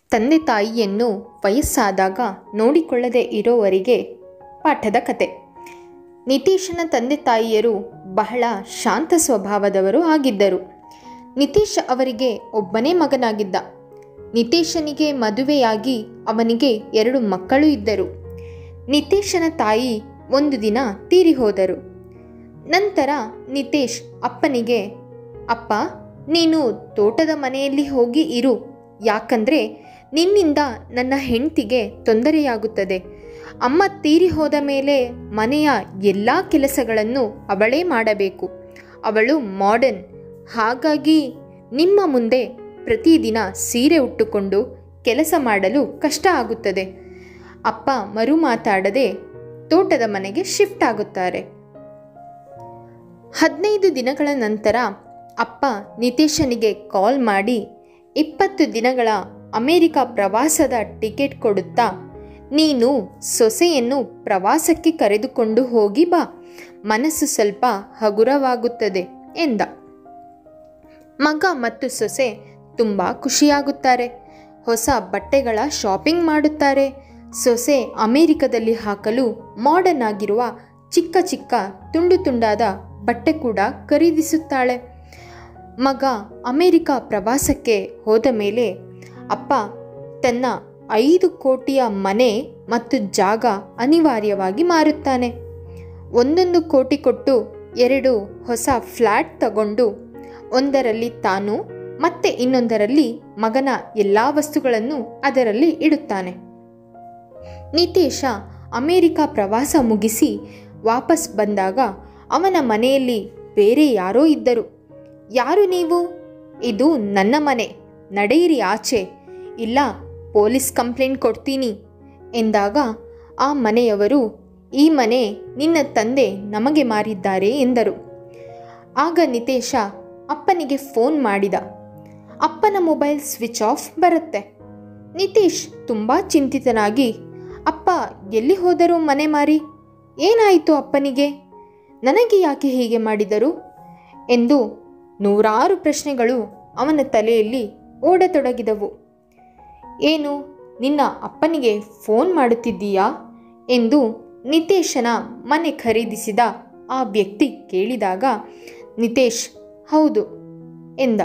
ತಂದೆ ತಾಯಿಯನ್ನು ವಯಸ್ಸಾದಾಗ ನೋಡಿಕೊಳ್ಳದೆ ಇರೋವರಿಗೆ ಪಾಠದ ಕತೆ ನಿತೀಶನ ತಂದೆ ತಾಯಿಯರು ಬಹಳ ಶಾಂತ ಸ್ವಭಾವದವರು ಆಗಿದ್ದರು ನಿತೀಶ್ ಅವರಿಗೆ ಒಬ್ಬನೇ ಮಗನಾಗಿದ್ದ ನಿತೀಶನಿಗೆ ಮದುವೆಯಾಗಿ ಅವನಿಗೆ ಎರಡು ಮಕ್ಕಳು ಇದ್ದರು ನಿತೀಶನ ತಾಯಿ ಒಂದು ದಿನ ತೀರಿ ಹೋದರು ನಂತರ ನಿತೇಶ್ ಅಪ್ಪನಿಗೆ ಅಪ್ಪ ನೀನು ತೋಟದ ಮನೆಯಲ್ಲಿ ಹೋಗಿ ಇರು ಯಾಕಂದರೆ ನಿನ್ನಿಂದ ನನ್ನ ಹೆಂಡತಿಗೆ ತೊಂದರೆಯಾಗುತ್ತದೆ ಅಮ್ಮ ತೀರಿ ಹೋದ ಮೇಲೆ ಮನೆಯ ಎಲ್ಲ ಕೆಲಸಗಳನ್ನು ಅವಳೇ ಮಾಡಬೇಕು ಅವಳು ಮಾಡರ್ನ್ ಹಾಗಾಗಿ ನಿಮ್ಮ ಮುಂದೆ ಪ್ರತಿದಿನ ಸೀರೆ ಉಟ್ಟುಕೊಂಡು ಕೆಲಸ ಮಾಡಲು ಕಷ್ಟ ಆಗುತ್ತದೆ ಅಪ್ಪ ಮರು ಮಾತಾಡದೆ ತೋಟದ ಮನೆಗೆ ಶಿಫ್ಟ್ ಆಗುತ್ತಾರೆ ಹದಿನೈದು ದಿನಗಳ ನಂತರ ಅಪ್ಪ ನಿತೇಶನಿಗೆ ಕಾಲ್ ಮಾಡಿ ಇಪ್ಪತ್ತು ದಿನಗಳ ಅಮೆರಿಕ ಪ್ರವಾಸದ ಟಿಕೆಟ್ ಕೊಡುತ್ತಾ ನೀನು ಸೊಸೆಯನ್ನು ಪ್ರವಾಸಕ್ಕೆ ಕರೆದುಕೊಂಡು ಹೋಗಿ ಬಾ ಮನಸ್ಸು ಸ್ವಲ್ಪ ಹಗುರವಾಗುತ್ತದೆ ಎಂದ ಮಗ ಮತ್ತು ಸೊಸೆ ತುಂಬ ಖುಷಿಯಾಗುತ್ತಾರೆ ಹೊಸ ಬಟ್ಟೆಗಳ ಶಾಪಿಂಗ್ ಮಾಡುತ್ತಾರೆ ಸೊಸೆ ಅಮೆರಿಕದಲ್ಲಿ ಹಾಕಲು ಮಾಡರ್ನ್ ಆಗಿರುವ ಚಿಕ್ಕ ಚಿಕ್ಕ ತುಂಡು ತುಂಡಾದ ಬಟ್ಟೆ ಕೂಡ ಖರೀದಿಸುತ್ತಾಳೆ ಮಗ ಅಮೆರಿಕ ಪ್ರವಾಸಕ್ಕೆ ಹೋದ ಮೇಲೆ ಅಪ್ಪ ತನ್ನ ಐದು ಕೋಟಿಯ ಮನೆ ಮತ್ತು ಜಾಗ ಅನಿವಾರ್ಯವಾಗಿ ಮಾರುತ್ತಾನೆ ಒಂದೊಂದು ಕೋಟಿ ಕೊಟ್ಟು ಎರಡು ಹೊಸ ಫ್ಲ್ಯಾಟ್ ತಗೊಂಡು ಒಂದರಲ್ಲಿ ತಾನು ಮತ್ತೆ ಇನ್ನೊಂದರಲ್ಲಿ ಮಗನ ಎಲ್ಲ ವಸ್ತುಗಳನ್ನು ಅದರಲ್ಲಿ ಇಡುತ್ತಾನೆ ನಿತೇಶ ಅಮೆರಿಕ ಪ್ರವಾಸ ಮುಗಿಸಿ ವಾಪಸ್ ಬಂದಾಗ ಅವನ ಮನೆಯಲ್ಲಿ ಬೇರೆ ಯಾರೋ ಇದ್ದರು ಯಾರು ನೀವು ಇದು ನನ್ನ ಮನೆ ನಡೆಯಿರಿ ಆಚೆ ಇಲ್ಲ ಪೊಲೀಸ್ ಕಂಪ್ಲೇಂಟ್ ಕೊಡ್ತೀನಿ ಎಂದಾಗ ಆ ಮನೆಯವರು ಈ ಮನೆ ನಿನ್ನ ತಂದೆ ನಮಗೆ ಮಾರಿದ್ದಾರೆ ಎಂದರು ಆಗ ನಿತೇಶ ಅಪ್ಪನಿಗೆ ಫೋನ್ ಮಾಡಿದ ಅಪ್ಪನ ಮೊಬೈಲ್ ಸ್ವಿಚ್ ಆಫ್ ಬರುತ್ತೆ ನಿತೀಶ್ ತುಂಬ ಚಿಂತಿತನಾಗಿ ಅಪ್ಪ ಎಲ್ಲಿ ಹೋದರು ಮನೆ ಮಾರಿ ಏನಾಯಿತು ಅಪ್ಪನಿಗೆ ನನಗೆ ಯಾಕೆ ಹೀಗೆ ಮಾಡಿದರು ಎಂದು ನೂರಾರು ಪ್ರಶ್ನೆಗಳು ಅವನ ತಲೆಯಲ್ಲಿ ಓಡತೊಡಗಿದವು ಏನು ನಿನ್ನ ಅಪ್ಪನಿಗೆ ಫೋನ್ ಮಾಡುತ್ತಿದ್ದೀಯಾ ಎಂದು ನಿತೇಶನ ಮನೆ ಖರೀದಿಸಿದ ಆ ವ್ಯಕ್ತಿ ಕೇಳಿದಾಗ ನಿತೇಶ್ ಹೌದು ಎಂದ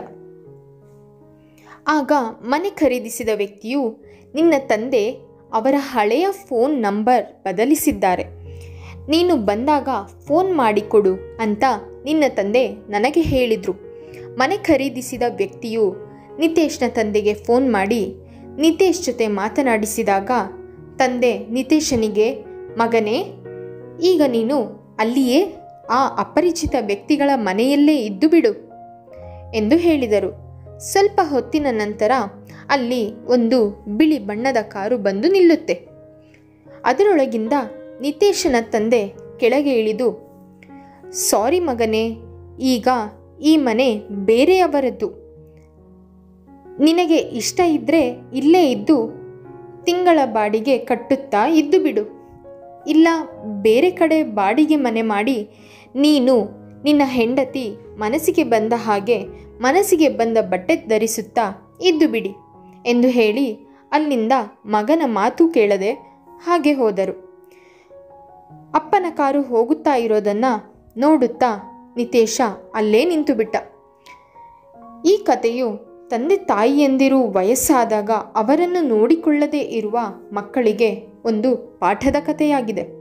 ಆಗ ಮನೆ ಖರೀದಿಸಿದ ವ್ಯಕ್ತಿಯು ನಿನ್ನ ತಂದೆ ಅವರ ಹಳೆಯ ಫೋನ್ ನಂಬರ್ ಬದಲಿಸಿದ್ದಾರೆ ನೀನು ಬಂದಾಗ ಫೋನ್ ಮಾಡಿಕೊಡು ಅಂತ ನಿನ್ನ ತಂದೆ ನನಗೆ ಹೇಳಿದರು ಮನೆ ಖರೀದಿಸಿದ ವ್ಯಕ್ತಿಯು ನಿತೇಶ್ನ ತಂದೆಗೆ ಫೋನ್ ಮಾಡಿ ನಿತೇಶ್ ಜೊತೆ ಮಾತನಾಡಿಸಿದಾಗ ತಂದೆ ನಿತೇಶನಿಗೆ ಮಗನೇ ಈಗ ನೀನು ಅಲ್ಲಿಯೇ ಆ ಅಪರಿಚಿತ ವ್ಯಕ್ತಿಗಳ ಮನೆಯಲ್ಲೇ ಇದ್ದು ಬಿಡು ಎಂದು ಹೇಳಿದರು ಸ್ವಲ್ಪ ಹೊತ್ತಿನ ನಂತರ ಅಲ್ಲಿ ಒಂದು ಬಿಳಿ ಬಣ್ಣದ ಕಾರು ಬಂದು ನಿಲ್ಲುತ್ತೆ ಅದರೊಳಗಿಂದ ನಿತೇಶನ ತಂದೆ ಕೆಳಗೆ ಇಳಿದು ಸಾರಿ ಮಗನೇ ಈಗ ಈ ಮನೆ ಬೇರೆಯವರದ್ದು ನಿನಗೆ ಇಷ್ಟ ಇದ್ದರೆ ಇಲ್ಲೇ ಇದ್ದು ತಿಂಗಳ ಬಾಡಿಗೆ ಕಟ್ಟುತ್ತಾ ಇದ್ದು ಬಿಡು ಇಲ್ಲ ಬೇರೆ ಕಡೆ ಬಾಡಿಗೆ ಮನೆ ಮಾಡಿ ನೀನು ನಿನ್ನ ಹೆಂಡತಿ ಮನಸ್ಸಿಗೆ ಬಂದ ಹಾಗೆ ಮನಸ್ಸಿಗೆ ಬಂದ ಬಟ್ಟೆ ಧರಿಸುತ್ತಾ ಇದ್ದು ಬಿಡಿ ಎಂದು ಹೇಳಿ ಅಲ್ಲಿಂದ ಮಗನ ಮಾತು ಕೇಳದೆ ಹಾಗೆ ಹೋದರು ಅಪ್ಪನ ಕಾರು ಹೋಗುತ್ತಾ ಇರೋದನ್ನು ನೋಡುತ್ತಾ ನಿತೇಶ ಅಲ್ಲೇ ನಿಂತು ಬಿಟ್ಟ ಈ ಕಥೆಯು ತಂದೆ ತಾಯಿಯಂದಿರು ವಯಸ್ಸಾದಾಗ ಅವರನ್ನು ನೋಡಿಕೊಳ್ಳದೇ ಇರುವ ಮಕ್ಕಳಿಗೆ ಒಂದು ಪಾಠದ ಕಥೆಯಾಗಿದೆ